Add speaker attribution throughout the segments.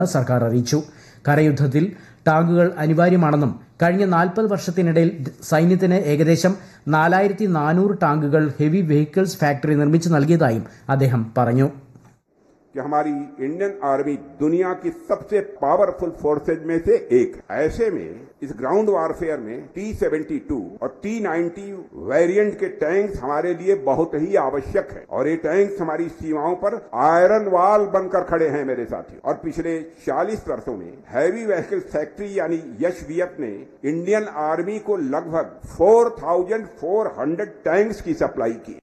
Speaker 1: സർക്കാർ അറിയിച്ചു കരയുദ്ധത്തിൽ ടാങ്കുകൾ അനിവാര്യമാണെന്നും കഴിഞ്ഞ നാൽപ്പത് വർഷത്തിനിടയിൽ സൈന്യത്തിന് ഏകദേശം നാലായിരത്തി നാനൂറ് ടാങ്കുകൾ ഹെവി വെഹിക്കിൾസ് ഫാക്ടറി നിർമ്മിച്ചു നൽകിയതായും അദ്ദേഹം പറഞ്ഞു
Speaker 2: कि हमारी इंडियन आर्मी दुनिया की सबसे पावरफुल फोर्सेज में से एक है ऐसे में इस ग्राउंड वारफेयर में टी सेवेंटी टू और टी नाइन्टी वेरिएंट के टैंक्स हमारे लिए बहुत ही आवश्यक है और ये टैंक्स हमारी सीमाओं पर आयरन वाल बनकर खड़े हैं मेरे साथियों और पिछले 40 वर्षों में हैवी व्हीकल फैक्ट्री यानी यश वीएफ ने इंडियन आर्मी को लगभग 4,400 टैंक्स की सप्लाई की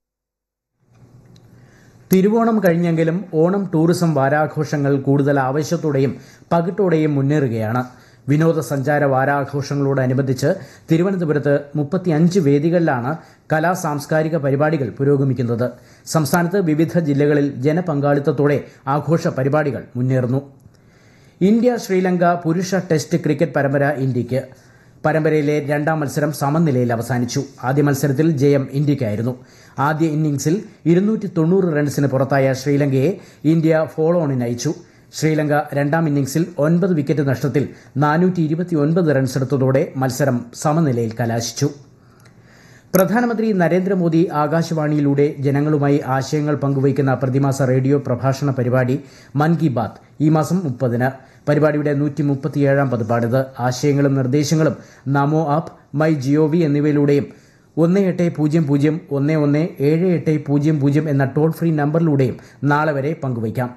Speaker 1: തിരുവോണം കഴിഞ്ഞെങ്കിലും ഓണം ടൂറിസം വാരാഘോഷങ്ങൾ കൂടുതൽ ആവേശത്തോടെയും പകിട്ടോടെയും മുന്നേറുകയാണ് വിനോദസഞ്ചാര വാരാഘോഷങ്ങളോടനുബന്ധിച്ച് തിരുവനന്തപുരത്ത് മുപ്പത്തിയഞ്ച് വേദികളിലാണ് കലാ സാംസ്കാരിക പരിപാടികൾ പുരോഗമിക്കുന്നത് സംസ്ഥാനത്ത് വിവിധ ജില്ലകളിൽ ജനപങ്കാളിത്തത്തോടെ ആഘോഷ പരിപാടികൾ മുന്നേറുന്നു ഇന്ത്യ ശ്രീലങ്ക പുരുഷ ടെസ്റ്റ് ക്രിക്കറ്റ് പരമ്പര ഇന്ത്യയ്ക്ക് പരമ്പരയിലെ രണ്ടാം മത്സരം സമനിലയിൽ അവസാനിച്ചു ആദ്യ മത്സരത്തിൽ ജയം ഇന്ത്യയ്ക്കായിരുന്നു ആദ്യ ഇന്നിംഗ്സിൽ ഇരുന്നൂറ്റി തൊണ്ണൂറ് റൺസിന് പുറത്തായ ശ്രീലങ്കയെ ഇന്ത്യ ഫോളോ ഓണിന് അയച്ചു ശ്രീലങ്ക രണ്ടാം ഇന്നിംഗ്സിൽ ഒൻപത് വിക്കറ്റ് നഷ്ടത്തിൽ നാനൂറ്റി ഇരുപത്തിയൊൻപത് റൺസെടുത്തതോടെ മത്സരം സമനിലയിൽ കലാശിച്ചു പ്രധാനമന്ത്രി നരേന്ദ്രമോദി ആകാശവാണിയിലൂടെ ജനങ്ങളുമായി ആശയങ്ങൾ പങ്കുവയ്ക്കുന്ന പ്രതിമാസ റേഡിയോ പ്രഭാഷണ പരിപാടി മൻ കി ബാത്ത് ഈ മാസം മുപ്പതിന് പരിപാടിയുടെ നൂറ്റി മുപ്പത്തിയേഴാം പതിപ്പാണിത് ആശയങ്ങളും നിർദ്ദേശങ്ങളും നമോ ആപ്പ് മൈ ജിഒവി എന്നിവയിലൂടെയും ഒന്ന് എട്ട് പൂജ്യം പൂജ്യം ഒന്ന് ഒന്ന് ഏഴ് എട്ട് പൂജ്യം പൂജ്യം എന്ന ടോൾ ഫ്രീ നമ്പറിലൂടെയും നാളെ വരെ പങ്കുവയ്ക്കാം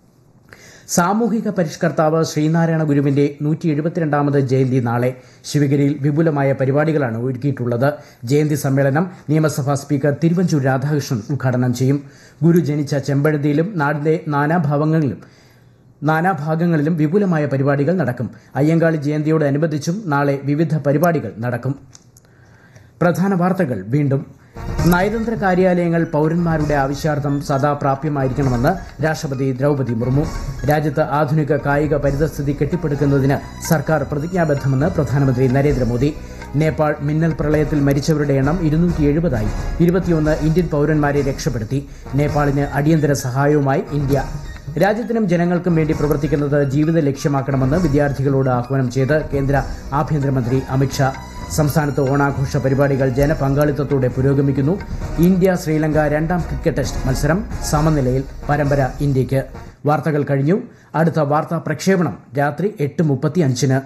Speaker 1: സാമൂഹിക പരിഷ്കർത്താവ് ശ്രീനാരായണ ഗുരുവിന്റെ നൂറ്റി എഴുപത്തിരണ്ടാമത് ജയന്തി നാളെ ശിവഗിരിയിൽ വിപുലമായ പരിപാടികളാണ് ഒരുക്കിയിട്ടുള്ളത് ജയന്തി സമ്മേളനം നിയമസഭാ സ്പീക്കർ തിരുവഞ്ചൂർ രാധാകൃഷ്ണൻ ഉദ്ഘാടനം ചെയ്യും ഗുരു ജനിച്ച ചെമ്പഴന്തിയിലും നാടിന്റെ നാനാഭാവങ്ങളിലും നാനാഭാഗങ്ങളിലും വിപുലമായ പരിപാടികൾ നടക്കും അയ്യങ്കാളി ജയന്തിയോടനുബന്ധിച്ചും നാളെ വിവിധ പരിപാടികൾ നടക്കും പ്രധാന വാർത്തകൾ വീണ്ടും നയതന്ത്ര കാര്യാലയങ്ങൾ പൌരന്മാരുടെ ആവശ്യാർത്ഥം സദാ പ്രാപ്യമായിരിക്കണമെന്ന് രാഷ്ട്രപതി ദ്രൌപതി മുർമു രാജ്യത്ത് ആധുനിക കായിക പരിതസ്ഥിതി കെട്ടിപ്പടുക്കുന്നതിന് സർക്കാർ പ്രതിജ്ഞാബദ്ധമെന്ന് പ്രധാനമന്ത്രി നരേന്ദ്രമോദി നേപ്പാൾ മിന്നൽ പ്രളയത്തിൽ മരിച്ചവരുടെ എണ്ണം ഇരുന്നൂറ്റി എഴുപതായി ഇരുപത്തിയൊന്ന് ഇന്ത്യൻ പൌരന്മാരെ രക്ഷപ്പെടുത്തി നേപ്പാളിന് അടിയന്തര സഹായവുമായി ഇന്ത്യ രാജ്യത്തിനും ജനങ്ങൾക്കും വേണ്ടി പ്രവർത്തിക്കുന്നത് ജീവിത ലക്ഷ്യമാക്കണമെന്ന് വിദ്യാർത്ഥികളോട് ആഹ്വാനം ചെയ്ത് കേന്ദ്ര ആഭ്യന്തരമന്ത്രി അമിത്ഷാ സംസ്ഥാനത്ത് ഓണാഘോഷ പരിപാടികൾ ജനപങ്കാളിത്തത്തോടെ പുരോഗമിക്കുന്നു ഇന്ത്യ ശ്രീലങ്ക രണ്ടാം ക്രിക്കറ്റ് ടെസ്റ്റ് മത്സരം സമനിലയിൽ പരമ്പര ഇന്ത്യയ്ക്ക് വാർത്തകൾ കഴിഞ്ഞു അടുത്ത വാർത്താ പ്രക്ഷേപണം രാത്രി എട്ട് മുപ്പത്തിയഞ്ചിന്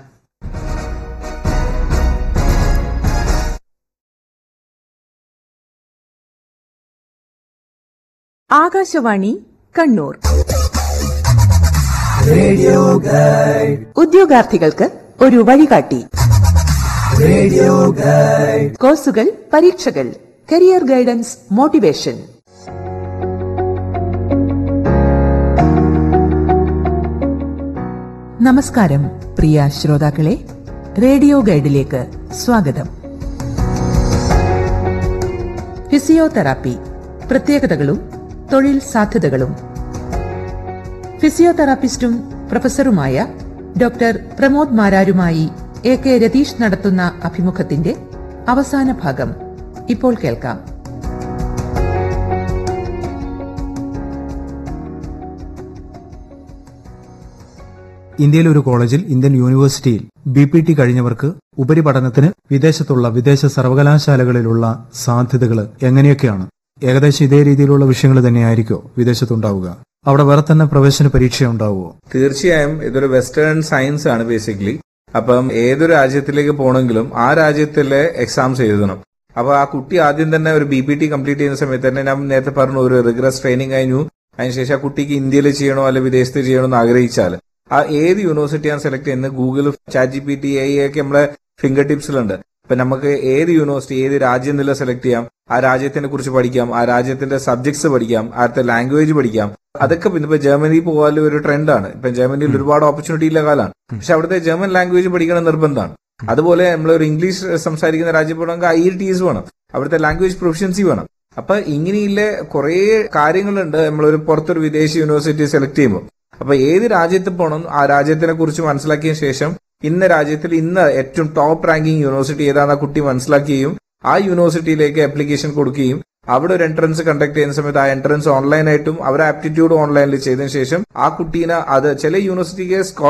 Speaker 3: ആകാശവാണി കണ്ണൂർ ഉദ്യോഗാർത്ഥികൾക്ക് ഒരു വഴികാട്ടി കോഴ്സുകൾ പരീക്ഷകൾ കരിയർ ഗൈഡൻസ് മോട്ടിവേഷൻ നമസ്കാരം പ്രിയ ശ്രോതാക്കളെ റേഡിയോ ഗൈഡിലേക്ക് സ്വാഗതം ഫിസിയോതെറാപ്പി പ്രത്യേകതകളും തൊഴിൽ സാധ്യതകളും ഫിസിയോതെറാപ്പിസ്റ്റും പ്രൊഫസറുമായ ഡോക്ടർ പ്രമോദ് മാരാരുമായി എ കെ രതീഷ് നടത്തുന്ന അഭിമുഖത്തിന്റെ അവസാന ഭാഗം ഇപ്പോൾ കേൾക്കാം
Speaker 4: ഇന്ത്യയിലെ ഒരു കോളേജിൽ ഇന്ത്യൻ യൂണിവേഴ്സിറ്റിയിൽ ബി പി ടി കഴിഞ്ഞവർക്ക് ഉപരിപഠനത്തിന് വിദേശത്തുള്ള വിദേശ സർവകലാശാലകളിലുള്ള സാധ്യതകൾ എങ്ങനെയൊക്കെയാണ് ഏകദേശം ഇതേ രീതിയിലുള്ള വിഷയങ്ങൾ തന്നെയായിരിക്കോ വിദേശത്തുണ്ടാവുക അവിടെ വേറെ തന്നെ പ്രവേശന പരീക്ഷ ഉണ്ടാവുമോ
Speaker 5: തീർച്ചയായും ഇതൊരു വെസ്റ്റേൺ സയൻസ് ആണ് ബേസിക്കലി അപ്പം ഏതൊരു രാജ്യത്തിലേക്ക് പോകണമെങ്കിലും ആ രാജ്യത്തിലെ എക്സാംസ് എഴുതണം അപ്പൊ ആ കുട്ടി ആദ്യം തന്നെ ഒരു ബി പി ടി കംപ്ലീറ്റ് ചെയ്യുന്ന സമയത്ത് തന്നെ ഞാൻ നേരത്തെ പറഞ്ഞു ഒരു റിഗ്രസ് ട്രെയിനിങ് കഴിഞ്ഞു അതിനുശേഷം ആ കുട്ടിക്ക് ഇന്ത്യയിൽ ചെയ്യണോ അല്ലെങ്കിൽ വിദേശത്ത് ചെയ്യണോ എന്ന് ആഗ്രഹിച്ചാൽ ആ ഏത് യൂണിവേഴ്സിറ്റിയാണ് സെലക്ട് ചെയ്യുന്നത് Google chat G P T എ ഒക്കെ നമ്മളെ ഫിംഗർ ടിപ്സിലുണ്ട് അപ്പൊ നമുക്ക് ഏത് യൂണിവേഴ്സിറ്റി ഏത് രാജ്യം നില സെലക്ട് ചെയ്യാം ആ രാജ്യത്തിനെ കുറിച്ച് പഠിക്കാം ആ രാജ്യത്തിന്റെ സബ്ജക്ട്സ് പഠിക്കാം അടുത്ത ലാംഗ്വേജ് പഠിക്കാം അതൊക്കെ പിന്നെ ഇപ്പൊ ജർമ്മനി പോകാൻ ഒരു ട്രെൻഡാണ് ഇപ്പൊ ജർമ്മനിയിൽ ഒരുപാട് ഓപ്പർച്യൂണിറ്റി ഉള്ള കാലമാണ് പക്ഷെ അവിടുത്തെ ജർമ്മൻ ലാംഗ്വേജ് പഠിക്കണം നിർബന്ധമാണ് അതുപോലെ നമ്മൾ ഒരു ഇംഗ്ലീഷ് സംസാരിക്കുന്ന രാജ്യം പോകണമെങ്കിൽ ഐ ടി എസ് വേണം അവിടുത്തെ ലാംഗ്വേജ് പ്രൊഫഷൻസി വേണം അപ്പൊ ഇങ്ങനെയുള്ള കുറെ കാര്യങ്ങളുണ്ട് നമ്മളൊരു പുറത്തൊരു വിദേശ യൂണിവേഴ്സിറ്റി സെലക്ട് ചെയ്യുമ്പോൾ അപ്പൊ ഏത് രാജ്യത്ത് പോകണം ആ രാജ്യത്തിനെ കുറിച്ച് മനസ്സിലാക്കിയ ശേഷം ഇന്ന രാജ്യത്തിൽ ഇന്ന് ഏറ്റവും ടോപ്പ് റാങ്കിങ് യൂണിവേഴ്സിറ്റി ഏതാണെന്ന് ആ കുട്ടി മനസ്സിലാക്കുകയും ആ യൂണിവേഴ്സിറ്റിയിലേക്ക് ആപ്ലിക്കേഷൻ കൊടുക്കുകയും അവിടെ ഒരു എൻട്രൻസ് കണ്ടക്ട് ചെയ്യുന്ന സമയത്ത് ആ എൻട്രൻസ് ഓൺലൈനായിട്ടും അവർ ആപ്റ്റിറ്റ്യൂഡ് ഓൺലൈനിൽ ചെയ്തതിനു ശേഷം ആ കുട്ടീനെ അത് ചില യൂണിവേഴ്സിറ്റിക്ക്